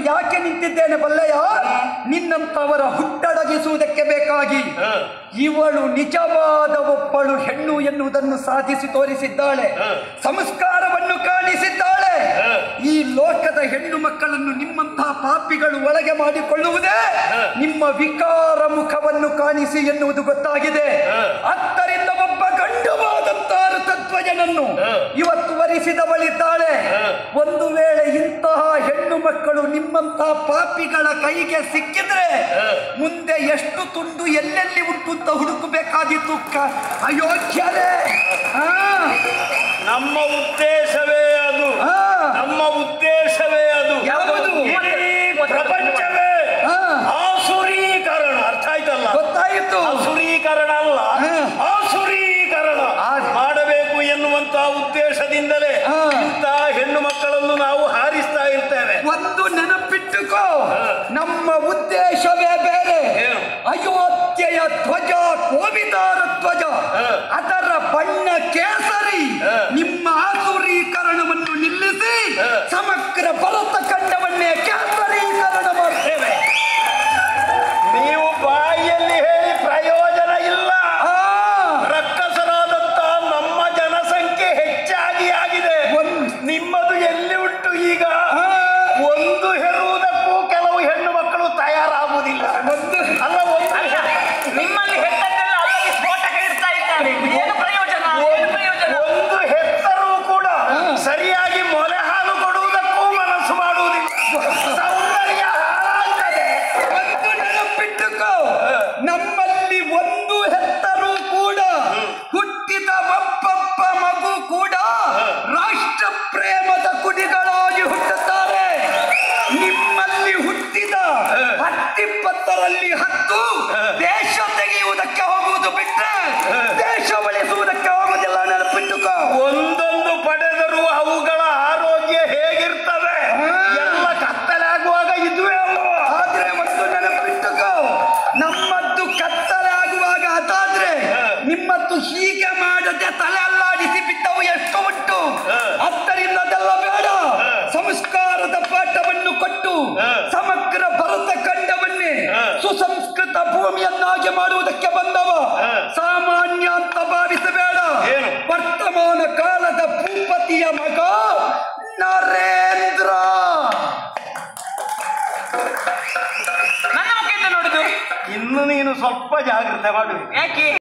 ಯಾಕೆ ನಿಂತಿದ್ದೇನೆ ಬಲ್ಲೆಯ ನಿನ್ನಂತವರ ಹುಟ್ಟಡಗಿಸುವುದಕ್ಕೆ ಬೇಕಾಗಿ ಹ. ಇವಳು ನಿಜವಾದ ಒಬ್ಬಳು ಹೆಣ್ಣು ಎನ್ನುವುದನ್ನು ಸಾಧಿಸಿ ತೋರಿಸಿದ್ದಾಳೆ ಹ. ಸಂಸ್ಕಾರವನ್ನು ಕಾಣಿಸಿದ್ದಾಳೆ ಹ. ಈ ಲೋಕದ ಹೆಣ್ಣು ಮಕ್ಕಳನ್ನು ನಿಮ್ಮಂತಹ ಪಾಪಿಗಳು ಒಳಗೆ ಮಾಡಿಕೊಳ್ಳುವುದೇ ಹ. ನಿಮ್ಮ ವಿಕಾರ ಮುಖವನ್ನು ಕಾಣಿಸಿ ಎನ್ನುವುದು ಗೊತ್ತಾಗಿದೆ ಹ. ಆದ್ದರಿಂದ ಒಬ್ಬ ಗಂಡುವಾದಂತಹ ತತ್ವಜನನ್ನು ಹ. ಇವತ್ತು ವರಿಸಿದವಳಿದ್ದಾಳೆ ಹ. ಒಂದು ವೇಳೆ ಇಂತಹ ಹೆಣ್ಣು ಮಕ್ಕಳು ನಿಮ್ಮಂತಹ ಪಾಪಿಗಳ ಕೈಗೆ ಸಿಕ್ಕಿದ್ರೆ ಹ. ಮುಂದೆ ಎಷ್ಟು ತುಂಡು ಎಲ್ಲೆಲ್ಲಿ ಉಂಟು ಅಂತ ಹುಡುಕಬೇಕಾದಿತ್ತು ಕ- ಅಯೋಗ್ಯರೇ ಹಾ ನಮ್ಮ ಉದ್ದೇಶವೇ ಅದು ಹಾ. ನಮ್ಮ ಉದ್ದೇಶವೇ ಅದು ಯಾವುದು? ಇಡೀ ಪ್ರಪಂಚವೇ ಹಾ. ಆಸುರೀಕರಣ ಅರ್ಥ ಆಯ್ತಲ್ಲ ಗೊತ್ತಾಯಿತು ಆಸುರೀಕರಣ ಅಲ್ಲ ಹಾ. ಆಸುರೀಕರಣ ಆ- ಮಾಡಬೇಕು ಎನ್ನುವಂತಹ ಉದ್ದೇಶದಿಂದಲೇ ಹಾ. ಇಂತಹ ಹೆಣ್ಣು ಮಕ್ಕಳನ್ನು ನಾವು ಹಾರಿಸ್ತಾ ಇರ್ತೇವೆ ಒಂದು ನೆನಪಿಟ್ಟುಕೋ ಹ. ನಮ್ಮ ಉದ್ದೇಶವೇ ಬೇರೆ ಏನು? ಅಯೋಧ್ಯೆಯ ಧ್ವಜ ಕೋವಿದಾರ ಧ್ವಜ ಹ. ಅದರ ಬಣ್ಣ ಕೇಸರಿ ಹ. ನಿಮ್ಮ ಆಸುರೀಕರಣವನ್ನು ನಿಲ್ಲಿಸಿ ಹ. ಸಮಗ್ರ ಭರತ ಖಂಡವನ್ನೇ ಕೇಸರೀಕರಣ ಮಾಡ್ತೇವೆ ನೀವು ಬಾಯಿಯಲ್ಲಿ ಹೇಳಿ ಪ್ರಯೋಜನ ಇಲ್ಲ ಆ, ರಕ್ಕಸರಾದಂತಹ ನಮ್ಮ ಜನಸಂಖ್ಯೆ ಹೆಚ್ಚಾಗಿ ಆಗಿದೆ ಒಂದ್- ನಿಮ್ಮದು ಎಲ್ಲಿ ಉಂಟು ಈಗ ಆ, ಒಂದು ಹೆರುವುದಕ್ಕೂ ಕೆಲವು ಹೆಣ್ಣು ಮಕ್ಕಳು ತಯಾರಾಗುವುದಿಲ್ಲ ಒಂದು ಅಲ್ಲ ಒಂದು ಅಲ್ಲ, ನಿಮ್ಮಲ್ಲಿ ಹೆತ್ತದ್ದೆಲ್ಲ ಅಲ್ಲಲ್ಲಿ ಸ್ಫೋಟಕ ಇಡ್ತಾ ಇದ್ದಾರೆ ಏನು ಪ್ರಯೋಜನ ಏನು ಪ್ರಯೋಜನ ಒಂದು ಹೆತ್ತರೂ ಕೂಡ ಸರಿಯಾಗಿ ಮೊಲೆ ಹಾಲು ಕೊಡುವುದಕ್ಕೂ ಮನಸ್ಸು ಮಾಡುವುದಿಲ್ಲ ಸೌಂದರ್ಯ ಹಾಳಾಗ್ತದೆ ಒಂದು ನೆನಪಿಟ್ಟುಕೋ ನಮ್ಮಲ್ಲಿ ಒಂದು ಹೆತ್ತರೂ ಕೂಡ ಹುಟ್ಟಿದ ಒಬ್ಬೊಬ್ಬ ಮಗು ಕೂಡ ರಾಷ್ಟ್ರ ಪ್ರೇಮದ ಕುಡಿಗಳಾಗಿ ಹುಟ್ಟುತ್ತಾರೆ ನಿಮ್ಮಲ್ಲಿ ಹುಟ್ಟಿದ ಹತ್ತಿಪ್ಪತ್ತರಲ್ಲಿ ಹತ್ತು ದೇಶ ತೆಗೆಯುವುದಕ್ಕೆ ಹೋಗುವುದು ಬಿಟ್ಟರೆ ದೇಶ ಉಳಿಸುವುದಕ್ಕೆ ಹೋಗುವುದಿಲ್ಲ ನೆನಪಿಟ್ಟುಕೋ ಒಂದೊಂದು ಪಡೆದರೂ ಅವುಗಳ ಆರೋಗ್ಯ ಹೇಗಿರ್ತವೆ ಎಲ್ಲ ಕತ್ತಲಾಗುವಾಗ ಇದುವೇ ಅಲ್ವಾ ಆದ್ರೆ ಒಂದು ನೆನಪಿಟ್ಟುಕೋ ನಮ್ಮದ್ದು ಕತ್ತಲೆ ಆಗುವಾಗ ಅದಾದ್ರೆ ನಿಮ್ಮದ್ದು ಹೀಗೆ ಮಾಡದೆ ತಲೆ ಅಲ್ಲಾಡಿಸಿ ಬಿದ್ದವು ಎಷ್ಟು ಉಂಟು ಆದ್ದರಿಂದ ಅದೆಲ್ಲ ಬೇಡ ಸಂಸ್ಕಾರದ ಪಾಠವನ್ನು ಕೊಟ್ಟು ಸಮಗ್ರ ಭರತ ಖಂಡವನ್ನೇ ಸುಸಂಸ್ಕೃತ ಭೂಮಿಯನ್ನಾಗಿ ಮಾಡುವುದಕ್ಕೆ ಬಂದವ ಸಾಮಾನ್ಯ ಅಂತ ಭಾವಿಸಬೇಡ ಏನು? ವರ್ತಮಾನ ಕಾಲದ ಭೂಪತಿಯ ಮಗ ನರೇಂದ್ರ ನನ್ನ ಮುಖದಿಂದ ನೋಡುದು ಇನ್ನು ನೀನು ಸ್ವಲ್ಪ ಜಾಗ್ರತೆ ಮಾಡು ಯಾಕೆ